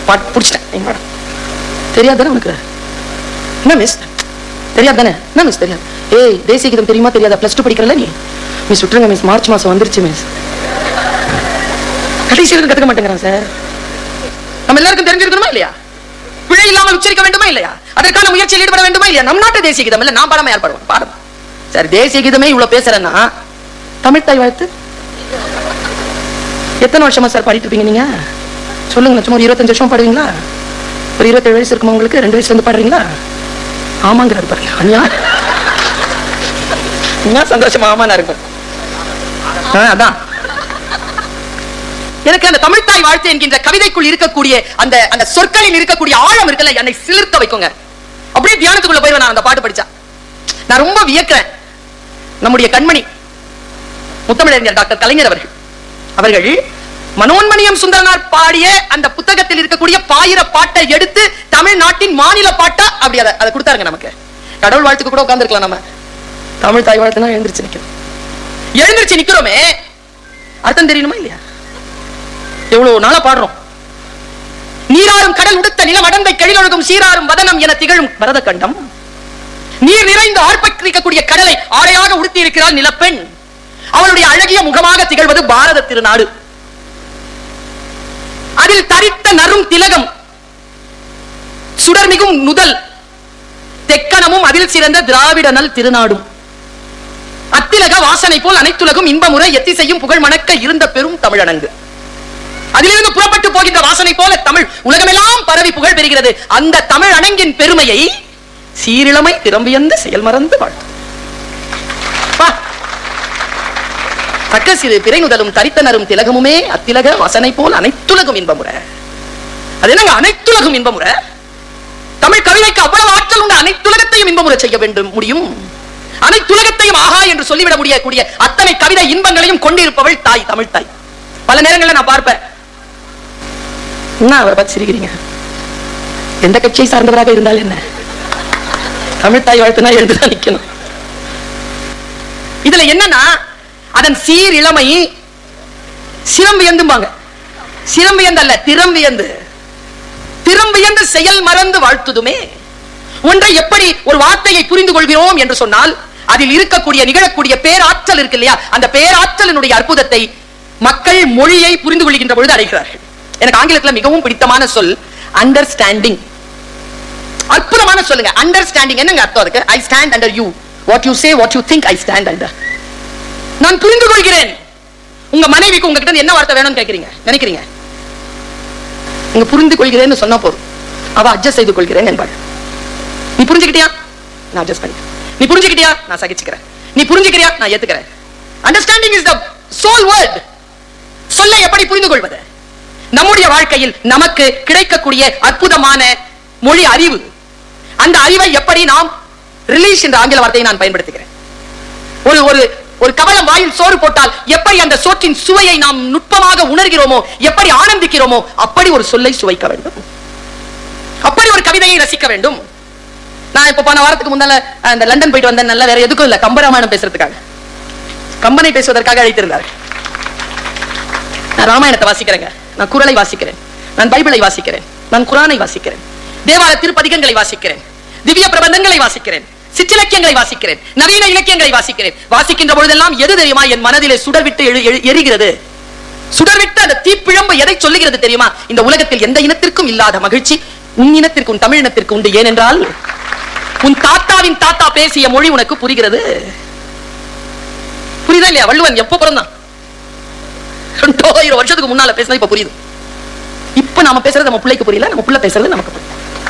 பாட்டு பிடிச்சிட்டேன் எங்க மேடம் தெரியாது தானே உனக்கு என்ன மிஸ் தெரியாது தானே என்ன மிஸ் தெரியாது ஏய் தேசிய கீதம் தெரியுமா தெரியாதா பிளஸ் டூ படிக்கிறல நீ மிஸ் விட்டுருங்க மிஸ் மார்ச் மாசம் வந்துருச்சு மிஸ் கடைசி வரைக்கும் கத்துக்க மாட்டேங்கிறான் சார் நம்ம எல்லாருக்கும் தெரிஞ்சிருக்கணுமா இல்லையா பிழை இல்லாமல் உச்சரிக்க வேண்டுமா இல்லையா அதற்கான முயற்சியில் ஈடுபட வேண்டுமா இல்லையா நம் நாட்டு தேசிய கீதம் இல்ல நான் பாடாம யார் பாடுவேன் பாடம் சரி தேசிய கீதமே இவ்வளவு பேசுறேன்னா தமிழ் தாய் வாழ்த்து எத்தனை வருஷமா சார் பாடிட்டு இருப்பீங்க நீங்க சொல்லுங்க சும்மா ஒரு இருபத்தஞ்சு வருஷம் பாடுவீங்களா ஒரு இருபத்தேழு வயசு இருக்குமா உங்களுக்கு ரெண்டு வயசுல இருந்து பாடுறீங்களா ஆமாங்கிறாரு பாருங்க அண்ணா என்ன சந்தோஷமா ஆமாண்ணா இருக்கும் ஆ, அதான் எனக்கு அந்த தமிழ்த்தாய் வாழ்த்து என்கின்ற கவிதைக்குள் இருக்கக்கூடிய அந்த அந்த சொற்களில் இருக்கக்கூடிய ஆழம் இருக்குல்ல என்னை சிலிர்த்த வைக்குங்க அப்படியே தியானத்துக்குள்ள போயிருவேன் நான் அந்த பாட்டு படிச்சா நான் ரொம்ப வியக்கிறேன் நம்முடைய கண்மணி முத்தமிழறிஞர் டாக்டர் கலைஞர் அவர்கள் அவர்கள் மனோன்மணியம் சுந்தரனார் பாடிய அந்த புத்தகத்தில் இருக்கக்கூடிய பாயிர பாட்டை எடுத்து தமிழ்நாட்டின் மாநில பாட்டா அப்படி அதை அதை கொடுத்தாருங்க நமக்கு கடவுள் வாழ்த்துக்கு கூட உட்கார்ந்துருக்கலாம் நம்ம தமிழ் தாய் வாழ்த்துனா எழுந்திருச்சு நிக்கிறோம் எழுந்திருச்சு நிக்கிறோமே அர்த்தம் தெரியணுமா இல்லையா எவ்வளவு நாளா பாடுறோம் நீராறும் கடல் உடுத்த நிலம் அடந்தை கெழிலொழுகும் சீராறும் வதனம் என திகழும் பரத கண்டம் நீர் நிறைந்து ஆர்ப்பரிக்கக்கூடிய கடலை ஆடையாக உடுத்தி இருக்கிறாள் நிலப்பெண் அவளுடைய அழகிய முகமாக திகழ்வது பாரத திருநாடு அதில் தரித்த நரும் திலகம் சுடர்மிகும் நுதல் தெக்கணமும் அதில் சிறந்த திராவிட நல் திருநாடும் அத்திலக வாசனை போல் அனைத்துலகும் இன்பமுறை எத்திசையும் புகழ் மணக்க இருந்த பெரும் தமிழனங்கு அதிலிருந்து புறப்பட்டு போகின்ற வாசனை போல தமிழ் உலகமெல்லாம் பரவி புகழ் பெறுகிறது அந்த தமிழ் அணங்கின் பெருமையை சீரிழமை திறம்பியந்து செயல் மறந்து வாழ்த்து வா. தக்க சிறு பிறை நுதலும் தரித்தனரும் திலகமுமே அத்திலக வாசனை போல் அனைத்துலகும் இன்பமுற அது என்னங்க அனைத்துலகும் இன்பமுற தமிழ் கவிதைக்கு அவ்வளவு ஆற்றல் உண்டு அனைத்துலகத்தையும் இன்பமுற செய்ய வேண்டும் முடியும் அனைத்துலகத்தையும் ஆஹா என்று சொல்லிவிட முடியக்கூடிய அத்தனை கவிதை இன்பங்களையும் கொண்டிருப்பவள் தாய் தமிழ் தாய் பல நேரங்களில் நான் பார்ப்பேன் என்ன அவரை பார்த்து சிரிக்கிறீங்க எந்த கட்சியை சார்ந்தவராக இருந்தால் என்ன தமிழ் தாய் வாழ்த்துனா எழுந்துதான் நிக்கணும் இதுல என்னன்னா அதன் சீர் இளமை சிரம் வியந்தும்பாங்க சிரம் வியந்தல்ல திறம் வியந்து திறம் வியந்து செயல் மறந்து வாழ்த்துதுமே ஒன்றை எப்படி ஒரு வார்த்தையை புரிந்து கொள்கிறோம் என்று சொன்னால் அதில் இருக்கக்கூடிய நிகழக்கூடிய பேராற்றல் இருக்கு இல்லையா அந்த பேராற்றலினுடைய அற்புதத்தை மக்கள் மொழியை புரிந்து கொள்கின்ற பொழுது அடைகிறார்கள் எனக்கு ஆங்கிலத்துல மிகவும் பிடித்தமான சொல் அண்டர்ஸ்டாண்டிங் அற்புதமான சொல்லுங்க அண்டர்ஸ்டாண்டிங் என்னங்க அர்த்தம் அதுக்கு I stand under you what you say what you think I stand under நான் புரிந்து கொள்கிறேன் உங்க மனைவிக்கு உங்ககிட்ட இருந்து என்ன வார்த்தை வேணும்னு கேக்குறீங்க நினைக்கிறீங்க நீங்க புரிந்து கொள்கிறேன்னு சொன்னா போதும் அவ அட்ஜஸ்ட் செய்து கொள்கிறேன் என்பாள் நீ புரிஞ்சுக்கிட்டியா நான் அட்ஜஸ்ட் பண்ணிக்கிறேன் நீ புரிஞ்சுக்கிட்டியா நான் சகிச்சுக்கிறேன் நீ புரிஞ்சுக்கிறியா நான் ஏத்துக்கிறேன் understanding is the soul word சொல்லை எப்படி புரிந்து கொள்வது நம்முடைய வாழ்க்கையில் நமக்கு கிடைக்கக்கூடிய அற்புதமான மொழி அறிவு அந்த அறிவை எப்படி நாம் ரிலீஸ் என்ற ஆங்கில வார்த்தையை நான் பயன்படுத்துகிறேன் ஒரு ஒரு ஒரு கவலம் வாயில் சோறு போட்டால் எப்படி அந்த சோற்றின் சுவையை நாம் நுட்பமாக உணர்கிறோமோ எப்படி ஆனந்திக்கிறோமோ அப்படி ஒரு சொல்லை சுவைக்க வேண்டும் அப்படி ஒரு கவிதையை ரசிக்க வேண்டும் நான் இப்ப போன வாரத்துக்கு முன்னால அஹ், இந்த லண்டன் போயிட்டு வந்தேன் நல்ல வேற எதுக்கும் இல்ல கம்பராமாயணம் பேசுறதுக்காக கம்பனை பேசுவதற்காக அழைத்திருந்தார் நான் ராமாயணத்தை வாசிக்கிறேங்க நான் குரலை வாசிக்கிறேன் நான் பைபிளை வாசிக்கிறேன் நான் குரானை வாசிக்கிறேன் தேவார திருப்பதிகங்களை வாசிக்கிறேன் திவ்ய பிரபந்தங்களை வாசிக்கிறேன் சிற்றிலக்கியங்களை வாசிக்கிறேன் நவீன இலக்கியங்களை வாசிக்கிறேன் வாசிக்கின்ற பொழுதெல்லாம் எது தெரியுமா என் மனதிலே சுடர்விட்டு எழு- எழு- எரிகிறது சுடர்விட்டு அந்த தீப்பிழம்பு எதை சொல்லுகிறது தெரியுமா இந்த உலகத்தில் எந்த இனத்திற்கும் இல்லாத மகிழ்ச்சி உன் இனத்திற்கு உன் தமிழ் இனத்திற்கு உண்டு ஏனென்றால் உன் தாத்தாவின் தாத்தா பேசிய மொழி உனக்கு புரிகிறது புரியுதா இல்லையா வள்ளுவன் எப்ப பிறந்தான் ரெண்டாயிரம் வருஷத்துக்கு முன்னால பேசினா இப்ப புரியுது இப்ப நாம பேசுறது நம்ம பிள்ளைக்கு புரியல நம்ம பிள்ளை பேசுறது நமக்கு புரியல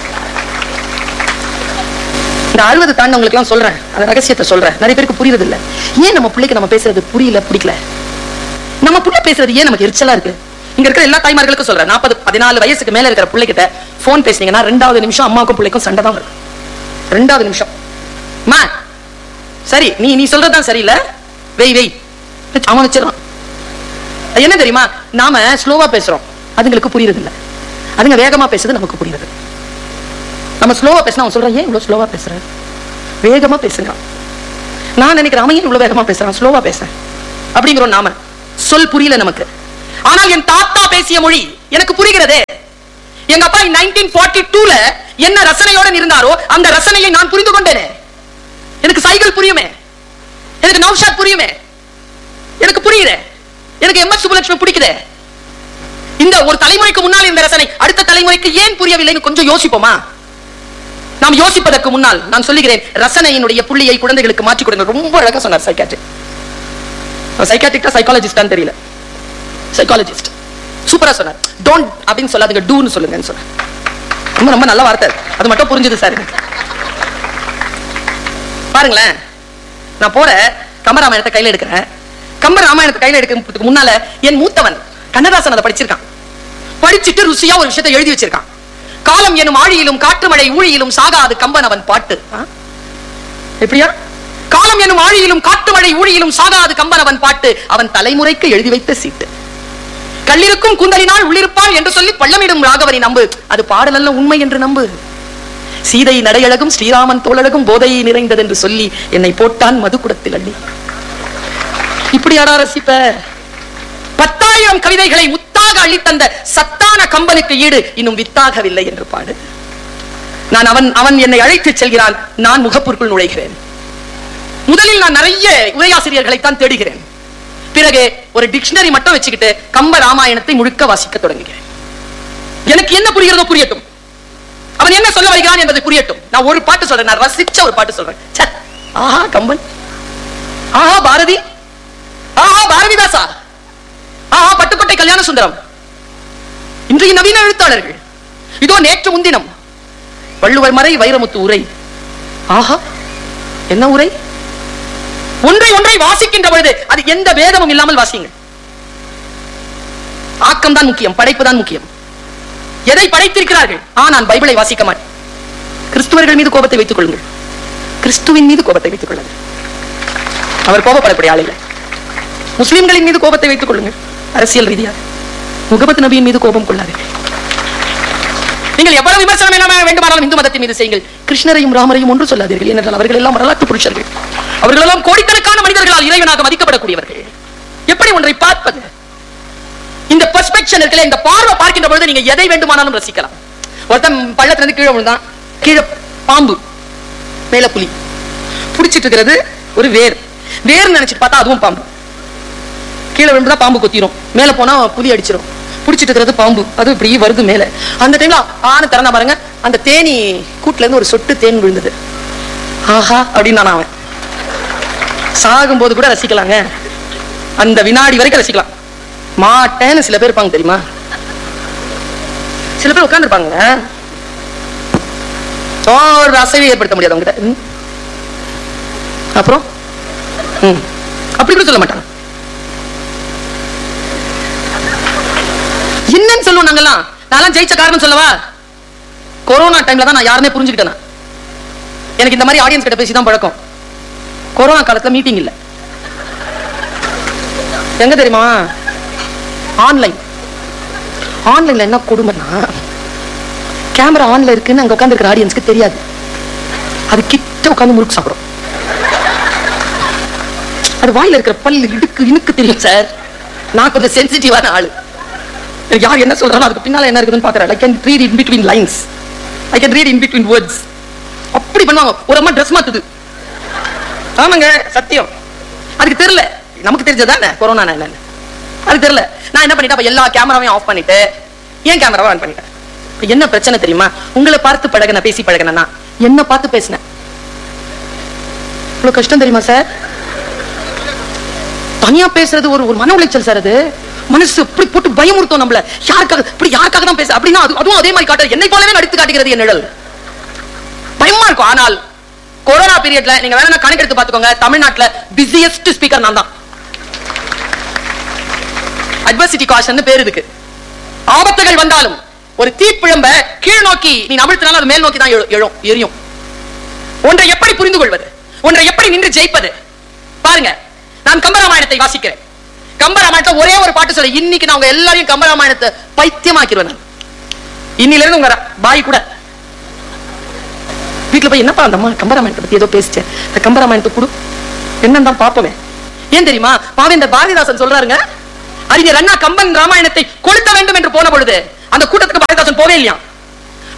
இந்த அறுபது தாண்டவங்களுக்கு எல்லாம் சொல்றேன் அந்த ரகசியத்தை சொல்றேன் நிறைய பேருக்கு புரியுறது இல்ல ஏன் நம்ம பிள்ளைக்கு நம்ம பேசுறது புரியல பிடிக்கல நம்ம புள்ள பேசுறது ஏன் நமக்கு எரிச்சலா இருக்கு இங்க இருக்கிற எல்லா தாய்மார்களுக்கும் சொல்றேன் நாற்பது பதினாலு வயசுக்கு மேல இருக்கிற பிள்ளைகிட்ட போன் பேசுனீங்கன்னா ரெண்டாவது நிமிஷம் அம்மாவுக்கும் பிள்ளைக்கும் சண்டை தான் வரும் ரெண்டாவது நிமிஷம் அம்மா சரி நீ நீ சொல்றதுதான் சரியில்ல வெய் வெய் அவன் வச்சிடறான் அது என்ன தெரியுமா நாம ஸ்லோவா பேசுறோம் அதுங்களுக்கு புரியுறது இல்ல அதுங்க வேகமா பேசுறது நமக்கு புரியுறது நம்ம ஸ்லோவா பேசினா அவன் சொல்றான் ஏன் இவ்வளவு ஸ்லோவா பேசுற வேகமா பேசுங்க நான் நினைக்கிறேன் அவன் ஏன் இவ்வளவு வேகமா பேசுறான் ஸ்லோவா பேசுறேன் அப்படிங்கிறோம் நாம சொல் புரியல நமக்கு ஆனால் என் தாத்தா பேசிய மொழி எனக்கு புரிகிறதே எங்க அப்பா நைன்டீன் ஃபார்ட்டி டூல என்ன ரசனையோட இருந்தாரோ அந்த ரசனையை நான் புரிந்து கொண்டேனே எனக்கு சைக்கிள் புரியுமே எனக்கு நௌஷாத் புரியுமே எனக்கு புரியுதே எனக்கு எம் எஸ் சுப்புலட்சுமி பிடிக்குதே இந்த ஒரு தலைமுறைக்கு முன்னால் இந்த ரசனை அடுத்த தலைமுறைக்கு ஏன் புரியவில்லைன்னு கொஞ்சம் யோசிப்போமா நாம் யோசிப்பதற்கு முன்னால் நான் சொல்லுகிறேன் ரசனையினுடைய புள்ளியை குழந்தைகளுக்கு மாற்றிக் கொடுங்க ரொம்ப அழகா சொன்னார் சைக்காட்ரி சைக்காட்ரிக்டா சைக்காலஜிஸ்டான்னு தெரியல சைக்காலஜிஸ்ட் சூப்பரா சொன்னார் டோன்ட் அப்படின்னு சொல்லாதுங்க டூன்னு சொல்லுங்கன்னு சொன்னார் ரொம்ப ரொம்ப நல்ல வார்த்தை அது. அது மட்டும் புரிஞ்சுது சார் எனக்கு. பாருங்களேன் நான் போற கம்பராமாயணத்தை கையில எடுக்கிறேன் கம்பராமாயணத்தை கையில எடுக்கிறதுக்கு முன்னால என் மூத்தவன் கண்ணதாசன் அதை படிச்சிருக்கான் படிச்சுட்டு ருசியா ஒரு விஷயத்தை எழுதி வச்சிருக்கான் காலம் எனும் ஆழியிலும் காற்று மழை ஊழியிலும் சாகாது கம்பன் அவன் பாட்டு ஆ? எப்படியா காலம் எனும் ஆழியிலும் காற்று மழை ஊழியிலும் சாகாது கம்பன் அவன் பாட்டு அவன் தலைமுறைக்கு எழுதி வைத்த சீட்டு கல்லிருக்கும் கூந்தலினால் உள்ளிருப்பாள் என்று சொல்லி பள்ளமிடும் ராகவனை நம்பு அது பாடலல்ல உண்மை என்று நம்பு சீதை நடையழகும் ஸ்ரீராமன் தோழழகும் போதையை நிறைந்தது என்று சொல்லி என்னை போட்டான் மதுக்குடத்தில் அள்ளி இப்படியாடா ரசிப்ப பத்தாயிரம் கவிதைகளை முத்தாக அள்ளித்தந்த சத்தான கம்பனுக்கு ஈடு இன்னும் வித்தாகவில்லை என்று பாடு நான் அவன் அவன் என்னை அழைத்துச் செல்கிறான் நான் முகப்பூருக்குள் நுழைகிறேன் முதலில் நான் நிறைய உரையாசிரியர்களை தான் தேடுகிறேன் பிறகு ஒரு டிக்ஷனரி மட்டும் வச்சுக்கிட்டு கம்ப ராமாயணத்தை முழுக்க வாசிக்க தொடங்குகிறேன் எனக்கு என்ன புரிகிறதோ புரியட்டும் அவன் என்ன சொல்ல வருகிறான் என்பது புரியட்டும் நான் ஒரு பாட்டு சொல்றேன் நான் ரசிச்ச ஒரு பாட்டு சொல்றேன் ச்சே, ஆஹா கம்பன் ஆஹா பாரதி ஆஹா பாரதிதாசா ஆஹா பட்டுக்கோட்டை கல்யாண சுந்தரம் இன்றைய நவீன எழுத்தாளர்கள் இதோ நேற்று முன்தினம் வள்ளுவர் மறை வைரமுத்து உரை ஆஹா என்ன உரை ஒன்றை ஒன்றை வாசிக்கின்ற பொழுது அது எந்த வேதமும் இல்லாமல் வாசிங்க ஆக்கம் தான் முக்கியம் படைப்பு தான் முக்கியம் எதை படைத்திருக்கிறார்கள் ஆ நான் பைபிளை வாசிக்க மாட்டேன் கிறிஸ்துவர்கள் மீது கோபத்தை வைத்துக் கொள்ளுங்கள் கிறிஸ்துவின் மீது கோபத்தை வைத்துக் கொள்ளுங்கள் அவர் கோபப்படக்கூடிய ஆள் இல்லை முஸ்லிம்களின் மீது கோபத்தை வைத்துக் கொள்ளுங்கள் அரசியல் ரீதியாக முகமது நபியின் மீது கோபம் கொள்ளாதீர்கள் நீங்கள் எவ்வளவு விமர்சனம் என்ன வேண்டுமானாலும் இந்து மதத்தின் மீது செய்யுங்கள் கிருஷ்ணரையும் ராமரையும் ஒன்று சொல்லாதீர்கள் ஏனென்றால் அவர்கள் எல்லாம் வரலாற்று புருஷர்கள் அவர்கள் எல்லாம் கோடிக்கணக்கான மனிதர்களால் இறைவனாக மதிக்கப்படக்கூடியவர்கள் எப்படி ஒன்றை பார்ப்பது இந்த பெர்ஸ்பெக்ஷன் இருக்குல்ல இந்த பார்வை பார்க்கின்ற பொழுது நீங்க எதை வேண்டுமானாலும் ரசிக்கலாம் ஒருத்தன் பள்ளத்துல இருந்து கீழே விழுந்தான் கீழே பாம்பு மேல புலி புடிச்சிட்டு இருக்கிறது ஒரு வேர் வேர் நினைச்சிட்டு பார்த்தா அதுவும் பாம்பு கீழே விழுந்தா பாம்பு கொத்திரும் மேல போனா புலி அடிச்சிரும் புடிச்சிட்டு இருக்கிறது பாம்பு அது இப்படி வருது மேல அந்த டைம்ல ஆன திறந்தா பாருங்க அந்த தேனி கூட்டுல இருந்து ஒரு சொட்டு தேன் விழுந்தது ஆஹா அப்படின்னு நான் அவன் சாகும்போது கூட ரசிக்கலாங்க அந்த வினாடி வரைக்கும் ரசிக்கலாம் மாட்டேன்னு சில பேர் இருப்பாங்க தெரியுமா சில பேர் உட்கார்ந்துருப்பாங்க ஒரு அசைவை ஏற்படுத்த முடியாது அவங்ககிட்ட ம். அப்புறம் ம். அப்படி கூட சொல்ல மாட்டாங்க என்னன்னு சொல்லுவோம் நாங்கெல்லாம் நான் ஜெயிச்ச காரணம் சொல்லவா கொரோனா டைம்ல தான் நான் யாருமே புரிஞ்சுக்கிட்டேன் நான். எனக்கு இந்த மாதிரி ஆடியன்ஸ் கிட்ட பேசி தான் பழக்கம் கொரோனா காலத்துல மீட்டிங் இல்ல எங்க தெரியுமா ஆன்லைன் ஆன்லைன்ல என்ன கொடுமைன்னா கேமரா ஆன்ல இருக்குன்னு அங்க உட்கார்ந்து இருக்கிற ஆடியன்ஸ்க்கு தெரியாது அது கிட்ட உட்கார்ந்து முறுக்கு சாப்பிடும் அது வாயில இருக்கிற பல்லு இடுக்கு இனுக்கு தெரியும் சார் நான் கொஞ்சம் சென்சிட்டிவான ஆளு எனக்கு யார் என்ன சொல்றாலும் அதுக்கு பின்னால என்ன இருக்குதுன்னு பாக்குறேன் I can read in between lines I can read in between words அப்படி பண்ணுவாங்க ஒரு அம்மா ட்ரெஸ் மாத்துது ஆமாங்க சத்தியம் அதுக்கு தெரியல நமக்கு தெரிஞ்சதானே கொரோனா என்னன்னு அது தெரியல நான் என்ன பண்ணிட்டேன் அப்ப எல்லா கேமராவையும் ஆஃப் பண்ணிட்டு ஏன் கேமராவை ஆன் பண்ணிட்டேன் இப்ப என்ன பிரச்சனை தெரியுமா உங்களை பார்த்து பழகின பேசி பழகினா என்ன பார்த்து பேசினேன் இவ்வளவு கஷ்டம் தெரியுமா சார் தனியா பேசுறது ஒரு ஒரு மன உளைச்சல் சார் அது மனசு இப்படி போட்டு பயமுறுத்தும் நம்மள யாருக்காக இப்படி யாருக்காக தான் பேச அப்படின்னா அது அதுவும் அதே மாதிரி காட்டுறது என்னை போலவே நடித்து காட்டுகிறது என் நிழல் பயமா இருக்கும் ஆனால் கொரோனா பீரியட்ல நீங்க வேணா கணக்கு எடுத்து பாத்துக்கோங்க தமிழ்நாட்டுல பிஸியஸ்ட் ஸ்பீக்கர் நான் தான் அட்வர்சிட்டி காஷன் பேர் இதுக்கு ஆபத்துகள் வந்தாலும் ஒரு தீப்பிழம்ப கீழ் நோக்கி நீ அமிழ்த்தினாலும் அது மேல் நோக்கி தான் எழு- எழும் எரியும் ஒன்றை எப்படி புரிந்து கொள்வது ஒன்றை எப்படி நின்று ஜெயிப்பது பாருங்க நான் கம்பராமாயணத்தை வாசிக்கிறேன் கம்பராமாயணத்தை ஒரே ஒரு பாட்டு சொல்ல இன்னைக்கு நான் உங்க எல்லாரையும் கம்பராமாயணத்தை பைத்தியமாக்கிடுவேன் நான் இன்னில இருந்து உங்க பாய் கூட வீட்டுல போய் என்னப்பா அந்த அம்மா கம்பராமாயணத்தை பத்தி ஏதோ பேசிச்சு இந்த கம்பராமாயணத்தை கொடு என்னன்னு தான் பாப்போமே ஏன் தெரியுமா பாவேந்தர் பாரதிதாசன் சொல்றாருங்க அறிஞர் அண்ணா கம்பன் ராமாயணத்தை கொளுத்த வேண்டும் என்று போன பொழுது அந்த கூட்டத்துக்கு பாரதிதாசன் போவே இல்லையா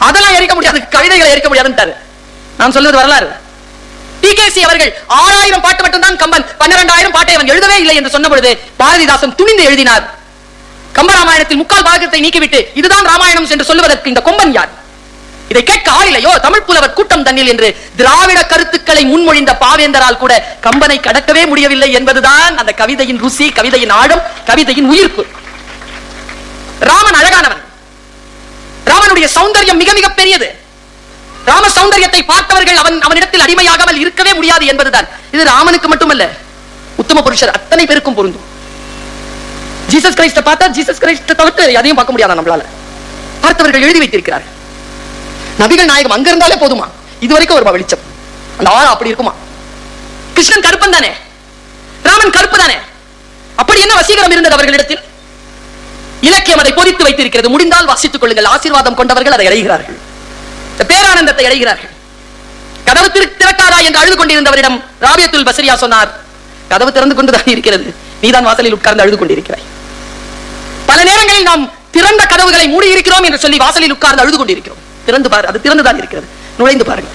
அதெல்லாம் எரிக்க முடியாது கவிதைகளை எரிக்க முடியாதுன்ட்டாரு நான் சொல்வது வரலாறு டிகேசி அவர்கள் ஆறாயிரம் பாட்டு மட்டும்தான் கம்பன் பன்னிரண்டாயிரம் பாட்டை அவன் எழுதவே இல்லை என்று சொன்ன பொழுது பாரதிதாசன் துணிந்து எழுதினார் கம்பராமாயணத்தில் முக்கால் பாகத்தை நீக்கிவிட்டு இதுதான் ராமாயணம் என்று சொல்லுவதற்கு இந்த கொம்பன் யார் இதை கேட்க ஆளிலையோ தமிழ் புலவர் கூட்டம் தண்ணில் என்று திராவிட கருத்துக்களை முன்மொழிந்த பாவேந்தரால் கூட கம்பனை கடக்கவே முடியவில்லை என்பதுதான் அந்த கவிதையின் ருசி கவிதையின் ஆழம் கவிதையின் உயிர்ப்பு ராமன் அழகானவன் ராமனுடைய சௌந்தரியம் மிக மிக பெரியது ராம சௌந்தரியத்தை பார்த்தவர்கள் அவன் அவனிடத்தில் அடிமையாகாமல் இருக்கவே முடியாது என்பதுதான் இது ராமனுக்கு மட்டுமல்ல உத்தம புருஷர் அத்தனை பேருக்கும் பொருந்தும் ஜீசஸ் கிரைஸ்ட பார்த்தா ஜீசஸ் கிரைஸ்ட தவிர்த்து எதையும் பார்க்க முடியாதா நம்மளால பார்த்தவர்கள் எழுதி வைத்திருக்கிறார்கள் நபிகள் நாயகம் அங்க இருந்தாலே போதுமா இதுவரைக்கும் ஒரு வெளிச்சம் அந்த ஆழம் அப்படி இருக்குமா கிருஷ்ணன் கருப்பன் தானே ராமன் கருப்பு தானே அப்படி என்ன வசீகரம் இருந்தது அவர்களிடத்தில் இலக்கியம் அதை பொதித்து வைத்திருக்கிறது முடிந்தால் வாசித்துக் கொள்ளுங்கள் ஆசீர்வாதம் கொண்டவர்கள் அதை அடைகிறார்கள் இந்த பேரானந்தத்தை அடைகிறார்கள் கதவு திரு திறக்காதா என்று அழுது கொண்டிருந்தவரிடம் ராபியத்துல் பசரியா சொன்னார் கதவு திறந்து கொண்டுதான் இருக்கிறது நீதான் வாசலில் உட்கார்ந்து அழுது கொண்டிருக்கிறாய் பல நேரங்களில் நாம் திறந்த கதவுகளை மூடி இருக்கிறோம் என்று சொல்லி வாசலில் உட்கார்ந்து அழுது கொண்டிருக்கிறோம் திறந்து பாரு அது திறந்துதான் இருக்கிறது நுழைந்து பாருங்கள்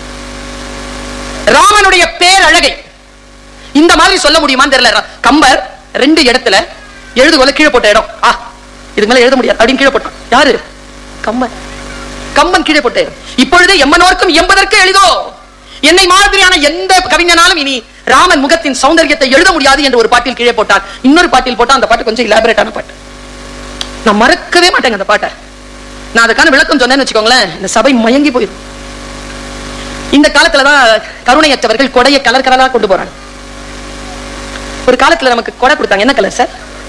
ராமனுடைய பேரழகை இந்த மாதிரி சொல்ல முடியுமான்னு தெரியல கம்பர் ரெண்டு இடத்துல எழுதுகோல கீழே போட்ட இடம் ஆ இதுக்கு மேல எழுத முடியாது அப்படின்னு கீழே போட்டான் யாரு கம்பன் கம்பன் கீழே போட்டு இப்பொழுது எம்மனோர்க்கும் எண்பதற்கு எளிதோ என்னை மாதிரியான எந்த கவிஞனாலும் இனி ராமன் முகத்தின் சௌந்தரியத்தை எழுத முடியாது என்று ஒரு பாட்டில் கீழே போட்டார் இன்னொரு பாட்டில் போட்டா அந்த பாட்டு கொஞ்சம் இலாபரேட்டான பாட்டு நான் மறக்கவே மாட்டேங்க அந்த பாட்டை நான் அதுக்கான விளக்கம் சொன்னேன்னு வச்சுக்கோங்களேன் இந்த சபை மயங்கி போயிடும் இந்த காலத்துலதான் கருணையற்றவர்கள் கொடையை கலர் கலரா கொண்டு போறாங்க ஒரு காலத்துல நமக்கு கொடை கொடுத்தாங்க என்ன கலர் சார்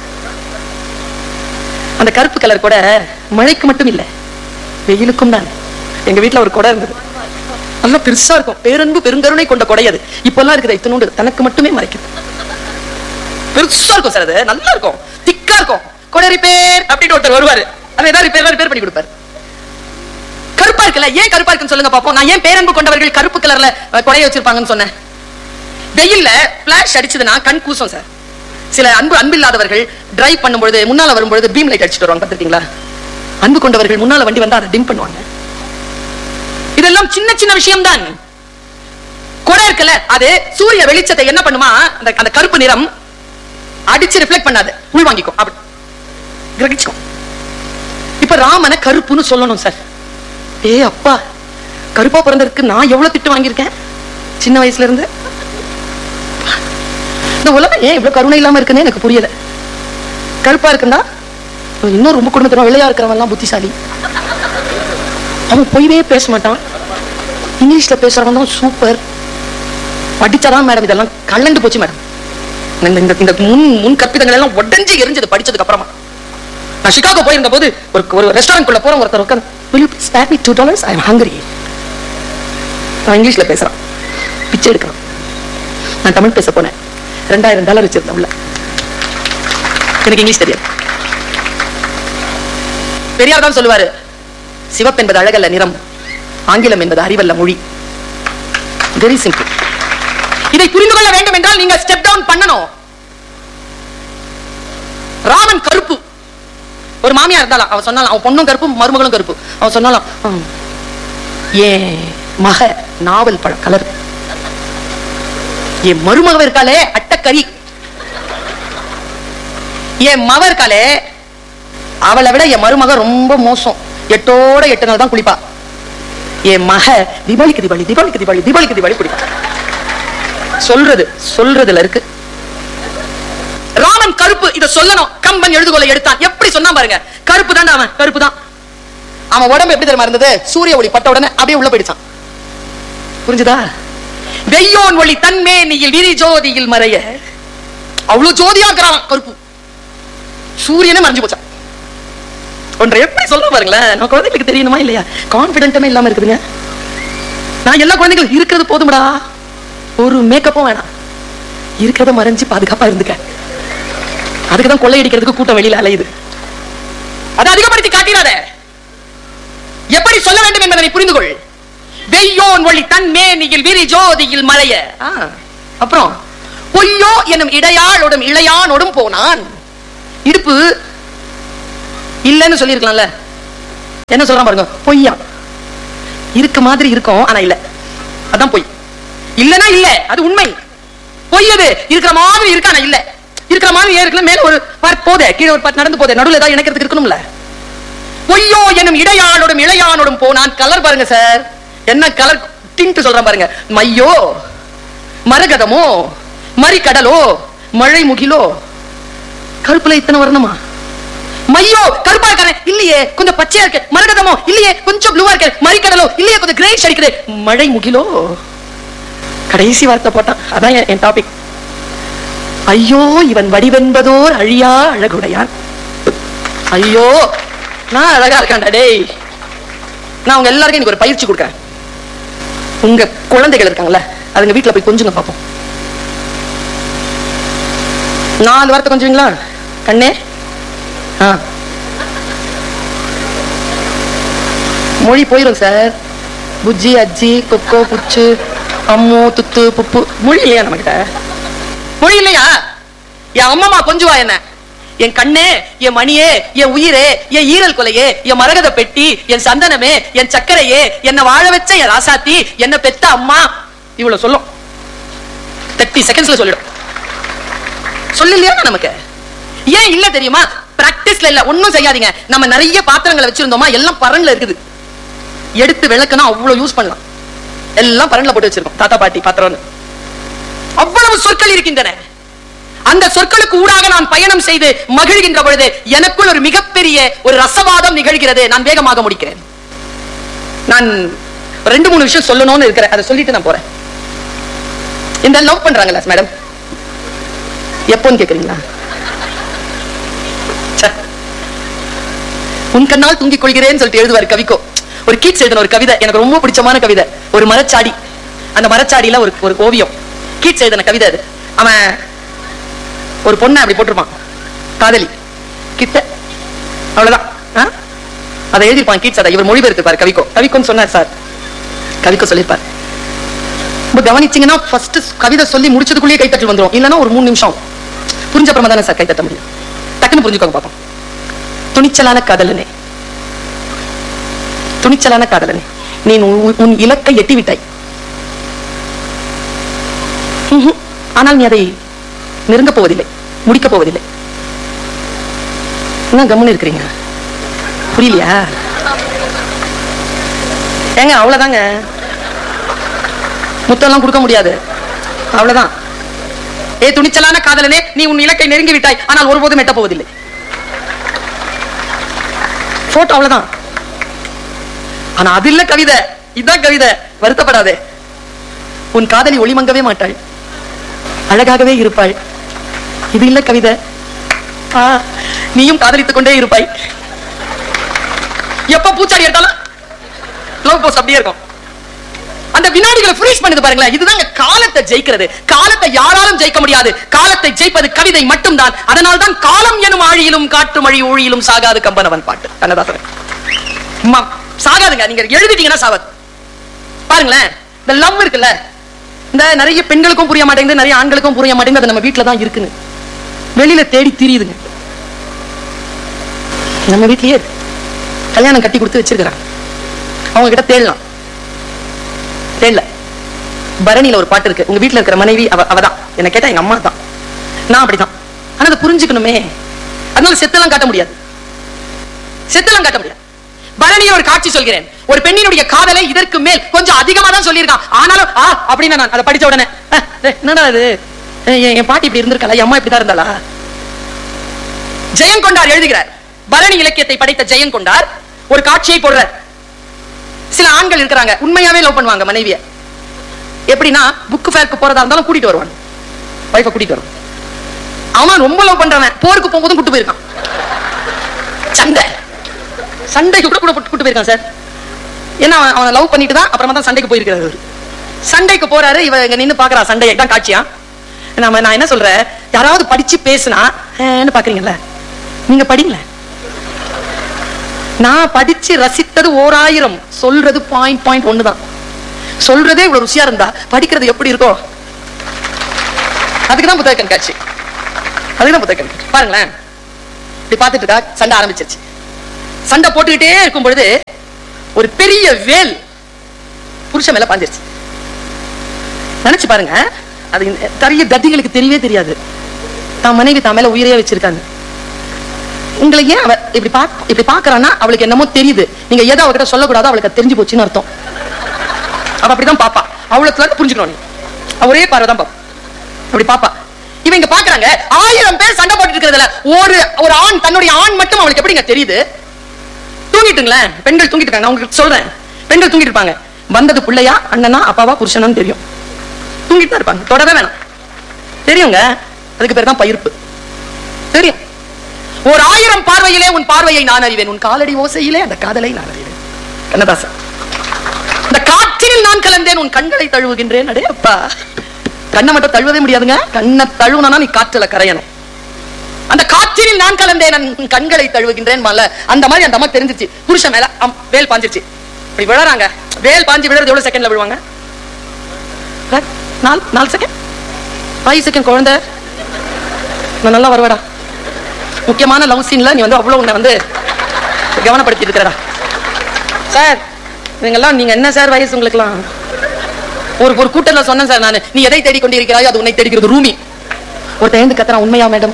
அந்த கருப்பு கலர் கொடை மழைக்கு மட்டும் இல்ல வெயிலுக்கும் தான் எங்க வீட்ல ஒரு கொடை இருந்தது நல்லா பெருசா இருக்கும் பேரன்பு பெருங்கருணை கொண்ட கொடை அது இப்பெல்லாம் இருக்குது இத்தனோண்டு தனக்கு மட்டுமே மறைக்குது பெருசா இருக்கும் சார் அது நல்லா இருக்கும் திக்கா இருக்கும் கொடை ரிப்பேர் அப்படின்னு ஒருத்தர் வருவாரு அது ஏதாவது ரிப்பேர் ரிப்பேர் பண்ணி கொடுப்பாரு கருப்பா இருக்குல்ல ஏன் கருப்பா இருக்குன்னு சொல்லுங்க பாப்போம் நான் ஏன் பேரன்பு கொண்டவர்கள் கருப்பு கலர்ல அஹ், கொடைய வச்சிருப்பாங்கன்னு சொன்னேன் வெயில்ல பிளாஷ் அடிச்சதுன்னா கண் கூசம் சார் சில அன்பு அன்பில்லாதவர்கள் டிரைவ் பண்ணும்பொழுது முன்னால வரும்பொழுது பீம் லைட் அடிச்சுட்டு வருவாங்க பார்த்திருக்கீங்களா அன்பு கொண்டவர்கள் முன்னால வண்டி வந்தா அதை டிம் பண்ணுவாங்க இதெல்லாம் சின்ன சின்ன விஷயம் தான் கொடை இருக்குல்ல அது சூரிய வெளிச்சத்தை என்ன பண்ணுமா அந்த அந்த கருப்பு நிறம் அடிச்சு ரிஃப்ளெக்ட் பண்ணாது உள் வாங்கிக்கும் அப்படி கிரகிச்சுக்கும் இப்ப ராமனை கருப்புன்னு சொல்லணும் சார் ஏ அப்பா கருப்பா பிறந்ததுக்கு நான் எவ்வளவு திட்டு வாங்கியிருக்கேன் சின்ன வயசுல இருந்து இந்த உலகம் ஏன் இவ்வளவு கருணை இல்லாம இருக்குன்னு எனக்கு புரியல கருப்பா இருக்குன்னா இன்னும் ரொம்ப குடும்பத்துல வெள்ளையா இருக்கிறவன் எல்லாம் புத்திசாலி அவன் பொய்வே பேச மாட்டான் இங்கிலீஷ்ல பேசுறவன் தான் சூப்பர் படிச்சாதான் மேடம் இதெல்லாம் கலண்டு போச்சு மேடம் இந்த இந்த- இந்த முன் முன் கற்பிதங்கள் எல்லாம் உடஞ்சு எரிஞ்சது படிச்சதுக்கு அப்புறமா நான் சிகாகோ போயிருந்த போது ஒரு ஒரு ரெஸ்டாரண்ட் குள்ள போறேன் ஒருத்தர் உட்காந்து will you please spare me two dollars i am hungry நான் இங்கிலீஷ்ல பேசுறான் பிச்சை எடுக்கிறான் நான் தமிழ் பேச போனேன் ரெண்டாயிரம் டாலர் வச்சிருந்தேன் உள்ள எனக்கு இங்கிலீஷ் தெரியாது பெரியார் தான் சொல்லுவாரு சிவப்பு என்பது அழகல்ல நிறம் ஆங்கிலம் என்பது அறிவல்ல மொழி வெரி சிம்பிள் இதை புரிந்து கொள்ள வேண்டும் என்றால் நீங்க ஸ்டெப் டவுன் பண்ணணும் ராமன் கருப்பு ஒரு மாமியா இருந்தாலும் அவன் சொன்னாலும் அவன் பொண்ணும் கருப்பு மருமகளும் கருப்பு அவன் சொன்னாலும் "ஹம், ஏன் மக நாவல் பழ கலர் என் மருமக இருக்காளே அட்டக்கறி என் மவ இருக்காளே அவளை விட என் மருமக ரொம்ப மோசம் எட்டோட எட்டு நாள் தான் குளிப்பா என் மக தீபாவளிக்கு தீபாவளி தீபாவளிக்கு தீபாவளி தீபாவளிக்கு தீபாவளி குளிப்பா சொல்றது சொல்றதுல இருக்கு ராமன் கருப்பு இத சொல்லணும் கம்பன் எழுதுகோலை எடுத்தான் எப்படி சொன்னா பாருங்க கருப்பு தான் அவன் கருப்பு தான் அவன் உடம்பு எப்படி தெரியுமா இருந்தது சூரிய ஒளி பட்ட உடனே அப்படியே உள்ள போயிடுச்சான் புரிஞ்சுதா வெய்யோன் ஒளி தன்மேனியில் விரி ஜோதியில் மறைய அவ்வளவு ஜோதியாக்குறான் கருப்பு சூரியனே மறைஞ்சு போச்சான் ஒன்றை எப்படி சொல்ல பாருங்களேன் நான் குழந்தைகளுக்கு தெரியணுமா இல்லையா கான்பிடென்ட்டுமே இல்லாம இருக்குதுங்க நான் எல்லா குழந்தைகளும் இருக்கிறது போதும்டா ஒரு மேக்கப்பும் வேணாம் இருக்கிறத மறைஞ்சு பாதுகாப்பா இருந்துக்க அதுக்கு தான் கொள்ளையடிக்கிறதுக்கு கூட்டம் வெளியில அலையுது அதை அதிகப்படுத்தி காட்டிடாத எப்படி சொல்ல வேண்டும் என்பதை புரிந்து கொள் வெய்யோன் ஒளி தன் மேனியில் விரி ஜோதியில் மறைய ஆ, அப்புறம் பொய்யோ எனும் இடையாளோடும் இளையானோடும் போனான் இடுப்பு இல்லைன்னு சொல்லியிருக்கலாம்ல என்ன சொல்றான் பாருங்க பொய்யா இருக்க மாதிரி இருக்கும் ஆனா இல்ல அதான் பொய் இல்லனா இல்ல அது உண்மை பொய் அது இருக்கிற மாதிரி இருக்கு ஆனா இல்ல இருக்கிற மாதிரி ஏன் இருக்குல்ல மேல ஒரு பார்க் போதே கீழே ஒரு பார்க் நடந்து போதே நடுவுல ஏதாவது இணைக்கிறதுக்கு இருக்கணும்ல பொய்யோ எனும் இடையானோடும் இளையானோடும் போனான் கலர் பாருங்க சார் என்ன கலர் டிண்ட் சொல்றேன் பாருங்க மையோ மரகதமோ மறிக்கடலோ மழை முகிலோ கருப்புல இத்தனை வரணுமா மையோ கருப்பா இருக்கானே இல்லையே கொஞ்சம் பச்சையா இருக்கு மரகதமோ இல்லையே கொஞ்சம் ப்ளூவா இருக்கு மறிக்கடலோ இல்லையே கொஞ்சம் கிரேஷ் அடிக்குது மழை முகிலோ கடைசி வார்த்தை போட்டான் அதான் என்- என் டாபிக் ஐயோ இவன் வடிவென்பதோர் அழியா அழகுடையான் ஐயோ நான் அழகா இருக்கான்டா டேய் நான் உங்க எல்லாருக்கும் இன்னைக்கு ஒரு பயிற்சி கொடுக்குறேன் உங்க குழந்தைகள் இருக்காங்கல்ல அதுங்க வீட்டுல போய் கொஞ்சுங்க பார்ப்போம் நாலு வார்த்தை கொஞ்சுவீங்களா கண்ணே ஆ மொழி போயிரும் சார் புஜ்ஜி அஜ்ஜி கொக்கோ புச்சு அம்மு துத்து புப்பு மொழி இல்லையா நம்மகிட்ட மொழி இல்லையா என் அம்மம்மா கொஞ்சுவா என்ன என் கண்ணே என் மணியே என் உயிரே என் ஈரல் கொலையே என் மரகத பெட்டி என் சந்தனமே என் சக்கரையே என்னை வாழ வச்ச என் ராசாத்தி என்ன பெத்த அம்மா இவ்வளவு சொல்லும் தேர்ட்டி செகண்ட்ஸ்ல சொல்லிடும் சொல்லலையா நமக்கு ஏன் இல்ல தெரியுமா பிராக்டிஸ்ல இல்ல ஒண்ணும் செய்யாதீங்க நம்ம நிறைய பாத்திரங்களை வச்சிருந்தோமா எல்லாம் பரன்ல இருக்குது எடுத்து விளக்குனா அவ்வளவு யூஸ் பண்ணலாம் எல்லாம் பரன்ல போட்டு வச்சிருக்கோம் தாத்தா பாட்டி பாத்திரம்னு அவ்வளவு சொற்கள் இருக்கின்றன அந்த சொற்களுக்கு ஊடாக நான் பயணம் செய்து மகிழ்கின்ற பொழுது எனக்குள் ஒரு மிகப்பெரிய ஒரு ரசவாதம் நிகழ்கிறது நான் வேகமாக முடிக்கிறேன் நான் ரெண்டு மூணு விஷயம் சொல்லணும்னு இருக்கிறேன் அதை சொல்லிட்டு நான் போறேன் இந்த லவ் பண்றாங்களா மேடம் எப்போன்னு கேக்குறீங்களா ச்சே. உன் கண்ணால் தூங்கிக் கொள்கிறேன்னு சொல்லிட்டு எழுதுவார் கவிக்கோ ஒரு கீட்ஸ் எழுதின ஒரு கவிதை எனக்கு ரொம்ப பிடிச்சமான கவிதை ஒரு மரச்சாடி அந்த மரச்சாடியில ஒரு ஒரு ஓவியம் கீட்ஸ் எழுதின கவிதை அது அவன் ஒரு பொண்ணை அப்படி போட்டிருப்பான் காதலி கிட்ட அவ்வளவுதான் ஆ? அதை எழுதியிருப்பான் கீட்ஸ் அதை இவர் மொழிபெயர்த்திருப்பார் கவிக்கோ கவிக்கோன்னு சொன்னார் சார் கவிக்கோ சொல்லியிருப்பார் இப்ப கவனிச்சீங்கன்னா ஃபர்ஸ்ட் கவிதை சொல்லி முடிச்சதுக்குள்ளேயே கைத்தட்டல் வந்துரும் இல்லைன்னா ஒரு மூணு நிமிஷம் புரிஞ்ச அப்புறமா தானே சார் கைத்தட்ட முடியும் டக்குன்னு புரிஞ்சுக்கோங்க பார்ப்போம் துணிச்சலான காதலனே துணிச்சலான காதலனே நீ உன் உன் இலக்கை எட்டி விட்டாய் ம்ஹும். ஆனால் நீ அதை நெருங்க போவதில்லை முடிக்க போவதில்லை என்ன கம்முன்னு இருக்கிறீங்க புரியலையா ஏங்க அவ்வளவுதாங்க முத்தம்லாம் கொடுக்க முடியாது அவ்வளவுதான் ஏ துணிச்சலான காதலனே நீ உன் இலக்கை நெருங்கி விட்டாய் ஆனால் ஒருபோதும் எட்டப் போவதில்லை போட்டோ அவ்வளவுதான் ஆனா அது இல்ல கவிதை இதுதான் கவிதை வருத்தப்படாதே உன் காதலி ஒளிமங்கவே மாட்டாள் அழகாகவே இருப்பாள் இது இல்ல கவிதை ஆ, நீயும் காதலித்துக் கொண்டே இருப்பாய் எப்ப பூச்சாடி எடுத்தாலும் லவ் போஸ்ட் அப்படியே இருக்கும் அந்த வினாடிகளை ஃப்ரீஸ் பண்ணுது பாருங்களேன் இதுதாங்க காலத்தை ஜெயிக்கிறது காலத்தை யாராலும் ஜெயிக்க முடியாது காலத்தை ஜெயிப்பது கவிதை மட்டும்தான் அதனால் தான் காலம் எனும் ஆழியிலும் காற்று மழி ஊழியிலும் சாகாது கம்பனவன் பாட்டு கண்ணதாசன் அம்மா, சாகாதுங்க நீங்க எழுதிட்டீங்கன்னா சாவாது பாருங்களேன் இந்த லவ் இருக்குல்ல இந்த நிறைய பெண்களுக்கும் புரிய மாட்டேங்குது நிறைய ஆண்களுக்கும் புரிய மாட்டேங்குது அது நம்ம வீட்டுல தான் இருக்குன்னு வெளியில தேடி திரியுதுங்க நம்ம வீட்லயே இருக்கு. கல்யாணம் கட்டி கொடுத்து வச்சிருக்கிறாங்க அவங்க கிட்ட தேடலாம் தேடல பரணியில ஒரு பாட்டு இருக்கு உங்க வீட்ல இருக்கிற மனைவி அவ அவதான் என்ன கேட்டா எங்க அம்மா தான் நான் அப்படிதான் ஆனா அதை புரிஞ்சுக்கணுமே அதனால செத்தெல்லாம் காட்ட முடியாது செத்தெல்லாம் காட்ட முடியாது பரணியில் ஒரு காட்சி சொல்கிறேன் ஒரு பெண்ணினுடைய காதலை இதற்கு மேல் கொஞ்சம் அதிகமா தான் சொல்லியிருக்கான் ஆனாலும் ஆ அப்படின்னு நான் அதை படிச்ச உடனே அஹ், டேய், என்னடா இது ஏய், என் என் பாட்டி இப்படி இருந்திருக்கல என் அம்மா இப்படி தான் இருந்தாளா ஜெயங்கொண்டார் எழுதுகிறார் பரணி இலக்கியத்தை படைத்த ஜெயங்கொண்டார் ஒரு காட்சியை போடுறார் சில ஆண்கள் இருக்கிறாங்க உண்மையாவே லவ் பண்ணுவாங்க மனைவிய எப்படின்னா புக் ஃபேருக்கு போறதா இருந்தாலும் கூட்டிட்டு வருவான் வைஃபை கூட்டிட்டு வருவான் அவன் ரொம்ப லவ் பண்றவன் போருக்கு போகும்போதும் கூட்டு போயிருக்கான் சண்டை சண்டைக்கு கூட கூட கூட்டு கூட்டு போயிருக்கான் சார் ஏன்னா அவன் அவன் லவ் பண்ணிட்டு தான் அப்புறமா தான் சண்டைக்கு போயிருக்கிறாரு அவரு. சண்டைக்கு போறாரு இவ இங்க நின்னு பாக்குறா சண்டையை தான் காட்சியா நாம நான் என்ன சொல்றேன் யாராவது படிச்சு பேசுனா ஏன்னு பாக்குறீங்கல்ல நீங்க படிங்களேன் நான் படிச்சு ரசித்தது ஓராயிரம் சொல்றது பாயிண்ட் பாயிண்ட் ஒண்ணுதான் சொல்றதே இவ்வளவு ருசியா இருந்தா படிக்கிறது எப்படி இருக்கும் அதுக்குதான் புத்தக கண்காட்சி அதுக்குதான் புத்தக கண்காட்சி பாருங்களேன் இப்படி பார்த்துட்டு இருக்கா சண்டை ஆரம்பிச்சிருச்சு சண்டை போட்டுக்கிட்டே இருக்கும் பொழுது ஒரு பெரிய வேல் புருஷன் மேல பாஞ்சிருச்சு நினைச்சு பாருங்க அது இந்த தரிய தட்டிகளுக்கு தெரியவே தெரியாது தான் மனைவி தான் மேல உயிரையே வச்சிருக்காங்க உங்களை ஏன் அவ இப்படி பாக் இப்படி பாக்குறான்னா அவளுக்கு என்னமோ தெரியுது நீங்க எதை அவகிட்ட சொல்லக்கூடாதோ அவளுக்கு அது தெரிஞ்சு போச்சுன்னு அர்த்தம் அவ அப்படிதான் பாப்பா அவளுக்கு புரிஞ்சுக்கணும் நீ அவ ஒரே பார்வை தான் பாப்பா அப்படி பாப்பா இவங்க இங்க பாக்குறாங்க ஆயிரம் பேர் சண்டை போட்டுட்டு இருக்கிறதுல ஒரு ஒரு ஆண் தன்னுடைய ஆண் மட்டும் அவளுக்கு எப்படிங்க தெரியுது தூங்கிட்டுங்களேன் பெண்கள் தூங்கிட்டு இருக்காங்க நான் உங்களுக்கு சொல்றேன் பெண்கள் தூங்கிட்டு இருப்பாங்க வந்தது பிள்ளையா அண்ணனா அப்பாவா புருஷனான்னு தெரியும் தூங்கிட்டு தான் இருப்பாங்க தொடவே வேணாம் தெரியுங்க அதுக்கு பேர் தான் பயிர்ப்பு தெரியும் ஒரு ஆயிரம் பார்வையிலே உன் பார்வையை நான் அறிவேன் உன் காலடி ஓசையிலே அந்த காதலை நான் அறிவேன் கண்ணதாசன் இந்த காற்றில் நான் கலந்தேன் உன் கண்களை தழுவுகின்றேன் அடே அப்பா கண்ணை மட்டும் தழுவவே முடியாதுங்க கண்ணை தழுவுனா நீ காற்றுல கரையணும் அந்த காற்றில் நான் கலந்தேன் உன் கண்களை தழுவுகின்றேன் மல்ல அந்த மாதிரி அந்த அம்மா தெரிஞ்சிருச்சு புருஷன் மேல அம், வேல் பாஞ்சிருச்சு இப்படி விழறாங்க வேல் பாஞ்சு விழுறது எவ்வளவு செகண்ட்ல விழுவாங்க right? நாலு நாலு செகண்ட் ஃபைவ் செகண்ட் குழந்தை நான் நல்லா வருவாடா முக்கியமான லவ் சீன்ல நீ வந்து அவ்வளவு உன்னை வந்து கவனப்படுத்தி இருக்கிறடா சார் இவங்கெல்லாம் நீங்க என்ன சார் வயசு உங்களுக்குலாம் ஒரு ஒரு கூட்டத்துல சொன்னேன் சார் நான் நீ எதை தேடிக் கொண்டிருக்கிறாயோ அது உன்னை தேடிக்கிறது ரூமி ஒருத்தன் எழுந்து கத்துறான் உண்மையா மேடம்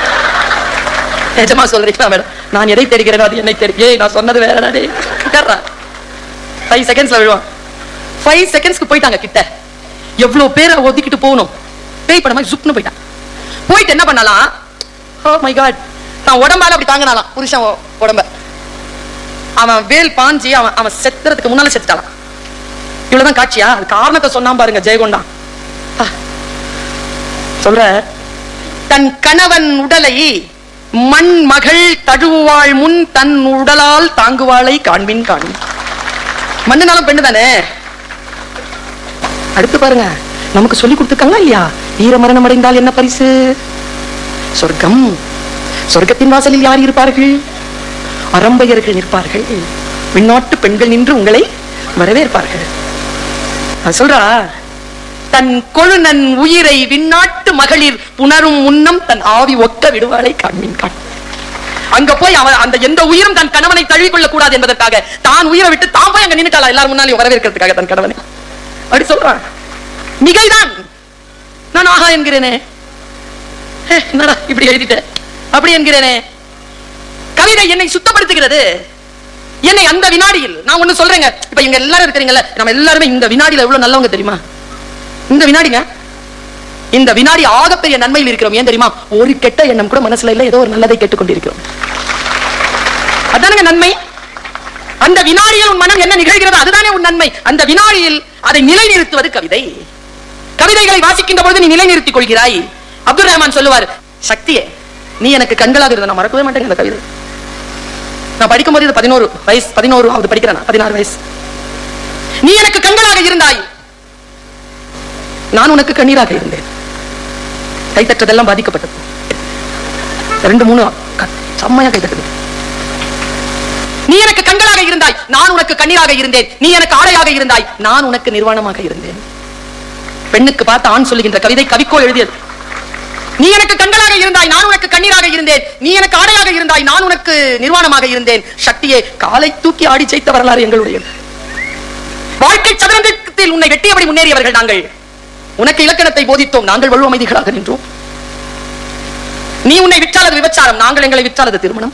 நிஜமா சொல்றீங்களா மேடம் நான் எதை தேடிக்கிறேனோ அது என்னை தேடி ஏய் நான் சொன்னது வேறடா டேய் உட்கார்றா ஃபைவ் செகண்ட்ஸ்ல விழுவான் ஃபைவ் செகண்ட்ஸ்க்கு போயிட்டாங்க கிட்ட எவ்வளவு பேரை ஒதுக்கிட்டு போகணும் பேய் படம் மாதிரி ஜுப்னு போயிட்டான் போயிட்டு என்ன பண்ணலாம் ஓ மை காட் நான் உடம்பால அப்படி தாங்கினாலாம் புருஷன் உ- உடம்ப அவன் வேல் பாஞ்சி அவன் அவன் செத்துறதுக்கு முன்னால செத்துட்டான் இவ்வளவுதான் காட்சியா அது காரணத்தை சொன்னான் பாருங்க ஜெயகொண்டான் ஆ. சொல்ற தன் கணவன் உடலை மண் மகள் தழுவாள் முன் தன் உடலால் தாங்குவாளை காண்பின் காண்பின் மண்ணுனாலும் பெண்ணு தானே அடுத்து பாருங்க நமக்கு சொல்லி கொடுத்துருக்காங்களா இல்லையா வீர மரணம் அடைந்தால் என்ன பரிசு சொர்க்கம் சொர்க்கத்தின் வாசலில் யார் இருப்பார்கள் அரம்பையர்கள் நிற்பார்கள் விண்ணாட்டு பெண்கள் நின்று உங்களை வரவேற்பார்கள் அது சொல்றா தன் கொழுநன் உயிரை விண்ணாட்டு மகளிர் புணரும் முன்னம் தன் ஆவி ஒக்க விடுவாளை காண்மின் காண் அங்க போய் அவன் அந்த எந்த உயிரும் தன் கணவனை தழுவிக் கொள்ளக் கூடாது என்பதற்காக தான் உயிரை விட்டு தான் போய் அங்க நின்னுட்டாளா எல்லாரும் முன்னாலையும் வரவேற்கிறதுக்காக தன் கணவனை அப்படி சொல்றான் மிகைதான் நான் ஆஹா என்கிறேனே ஹே, என்னடா இப்படி எழுதிட்ட அப்படி என்கிறேனே கவிதை என்னை சுத்தப்படுத்துகிறது என்னை அந்த வினாடியில் நான் ஒண்ணு சொல்றேங்க இப்ப இங்க எல்லாரும் இருக்கிறீங்கல்ல நம்ம எல்லாருமே இந்த வினாடியில எவ்வளவு நல்லவங்க தெரியுமா இந்த வினாடிங்க இந்த வினாடி ஆகப்பெரிய நன்மையில் இருக்கிறோம் ஏன் தெரியுமா ஒரு கெட்ட எண்ணம் கூட மனசுல இல்ல ஏதோ ஒரு நல்லதை கேட்டுக்கொண்டிருக்கிறோம் அதானுங்க நன்மை அந்த வினாடியில் உன் மனம் என்ன நிகழ்கிறதோ அதுதானே உன் நன்மை அந்த வினாடியில் அதை நிலைநிறுத்துவது கவிதை கவிதைகளை வாசிக்கின்ற பொழுது நீ நிலைநிறுத்திக் கொள்கிறாய் அப்துல் ரஹ்மான் சொல்லுவார் சக்தியே நீ எனக்கு கண்களாக இருந்த நான் மறக்கவே மாட்டேங்க அந்த கவிதை நான் படிக்கும்போது இது பதினோரு வயசு பதினோரு அது படிக்கிறேன் நான், பதினாறு வயசு நீ எனக்கு கண்களாக இருந்தாய் நான் உனக்கு கண்ணீராக இருந்தேன் கைத்தற்றதெல்லாம் பாதிக்கப்பட்டது ரெண்டு மூணு க- செம்மையா கைத்தட்டது நீ எனக்கு கண்களாக இருந்தாய் நான் உனக்கு கண்ணீராக இருந்தேன் நீ எனக்கு ஆடையாக இருந்தாய் நான் உனக்கு நிர்வாணமாக இருந்தேன் பெண்ணுக்கு பார்த்து ஆண் சொல்லுகின்ற கவிதை கவிக்கோள் எழுதியது நீ எனக்கு கண்களாக இருந்தாய் நான் உனக்கு கண்ணீராக இருந்தேன் நீ எனக்கு ஆடையாக இருந்தாய் நான் உனக்கு நிர்வாணமாக இருந்தேன் சக்தியே காலை தூக்கி ஆடி ஜெயித்த வரலாறு எங்களுடைய வாழ்க்கை சதுரங்கத்தில் உன்னை வெட்டியபடி முன்னேறியவர்கள் நாங்கள் உனக்கு இலக்கணத்தை போதித்தோம் நாங்கள் வலு அமைதிகளாக நின்றோம் நீ உன்னை விற்றால் அது விபச்சாரம் நாங்கள் எங்களை விற்றால் அது திருமணம்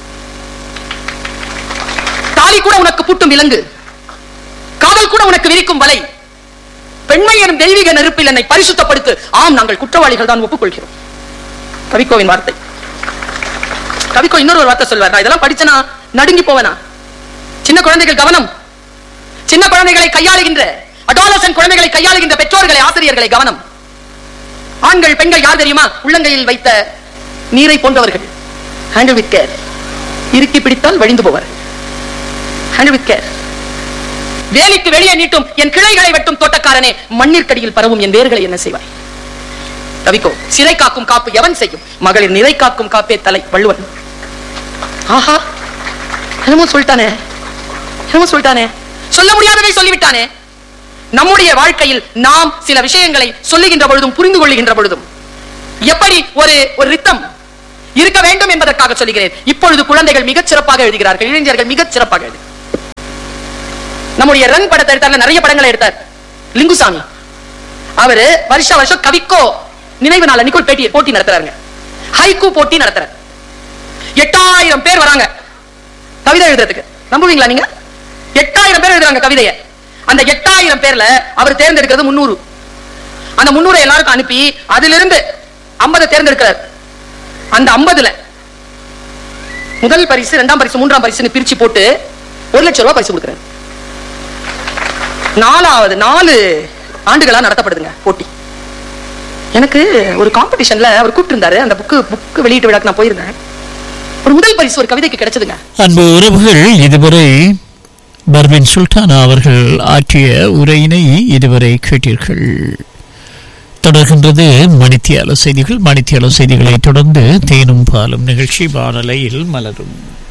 தாலி கூட உனக்கு பூட்டும் விலங்கு காதல் கூட உனக்கு விரிக்கும் வலை பெண்மை எனும் தெய்வீக நெருப்பில் என்னை பரிசுத்தப்படுத்து ஆம் நாங்கள் குற்றவாளிகள் தான் ஒப்புக்கொள்கிறோம் கவிக்கோவின் வார்த்தை கவிக்கோ இன்னொரு ஒரு வார்த்தை சொல்வார் நான் இதெல்லாம் படிச்சனா நடுங்கி போவேனா சின்ன குழந்தைகள் கவனம் சின்ன குழந்தைகளை கையாளுகின்ற அடாலசன் குழந்தைகளை கையாளுகின்ற பெற்றோர்களை ஆசிரியர்களை கவனம் ஆண்கள் பெண்கள் யார் தெரியுமா உள்ளங்கையில் வைத்த நீரை போன்றவர்கள் ஹேண்டில் வித் கேர் இறுக்கி பிடித்தால் வழிந்து போவார் ஹேண்டில் வித் கேர் வேலிக்கு வெளியே நீட்டும் என் கிளைகளை வெட்டும் தோட்டக்காரனே மண்ணிற்கடியில் பரவும் என் வேர்களை என்ன செய்வாய் கவிக்கோ சிறை காக்கும் காப்பு எவன் செய்யும் மகளிர் நிறை காக்கும் காப்பே தலை வள்ளுவன் ஆஹா என்னமோ சொல்லிட்டானே என்னமோ சொல்லிட்டானே சொல்ல முடியாததை சொல்லிவிட்டானே நம்முடைய வாழ்க்கையில் நாம் சில விஷயங்களை சொல்லுகின்ற பொழுதும் புரிந்து கொள்ளுகின்ற பொழுதும் எப்படி ஒரு ஒரு ரித்தம் இருக்க வேண்டும் என்பதற்காக சொல்லுகிறேன் இப்பொழுது குழந்தைகள் மிகச் சிறப்பாக எழுதுகிறார்கள் இளைஞர்கள் மிகச் சிறப்பாக எழுது நம்முடைய ரன் படத்தை எடுத்தார்ல நிறைய படங்களை எடுத்தார் லிங்குசாமி அவரு வருஷ வருஷம் கவிக்கோ நினைவு நாள் அன்னைக்கு ஒரு பேட்டி போட்டி நடத்துறாருங்க ஹைக்கூ போட்டி நடத்துறாரு எட்டாயிரம் பேர் வராங்க கவிதை எழுதுறதுக்கு நம்புவீங்களா நீங்க எட்டாயிரம் பேர் எழுதுறாங்க கவிதையை அந்த எட்டாயிரம் பேர்ல அவர் தேர்ந்தெடுக்கிறது முன்னூறு அந்த முன்னூறு எல்லாருக்கும் அனுப்பி அதிலிருந்து ஐம்பதை தேர்ந்தெடுக்கிறார் அந்த ஐம்பதுல முதல் பரிசு இரண்டாம் பரிசு மூன்றாம் பரிசுன்னு பிரிச்சு போட்டு ஒரு லட்சம் ரூபாய் பரிசு கொடுக்குறாரு நாலாவது நாலு ஆண்டுகளா நடத்தப்படுதுங்க போட்டி எனக்கு ஒரு காம்படிஷன்ல அவர் கூப்பிட்டு இருந்தாரு அந்த புக்கு புக்கு வெளியீட்டு விழாக்கு நான் போயிருந்தேன் ஒரு முதல் பரிசு ஒரு கவிதைக்கு கிடைச்சதுங்க அன்பு உறவுகள் இதுவரை பர்வின் சுல்தானா அவர்கள் ஆற்றிய உரையினை இதுவரை கேட்டீர்கள் தொடர்கின்றது மணித்தியால செய்திகள் மணித்தியால செய்திகளை தொடர்ந்து தேனும் பாலும் நிகழ்ச்சி வானலையில் மலரும்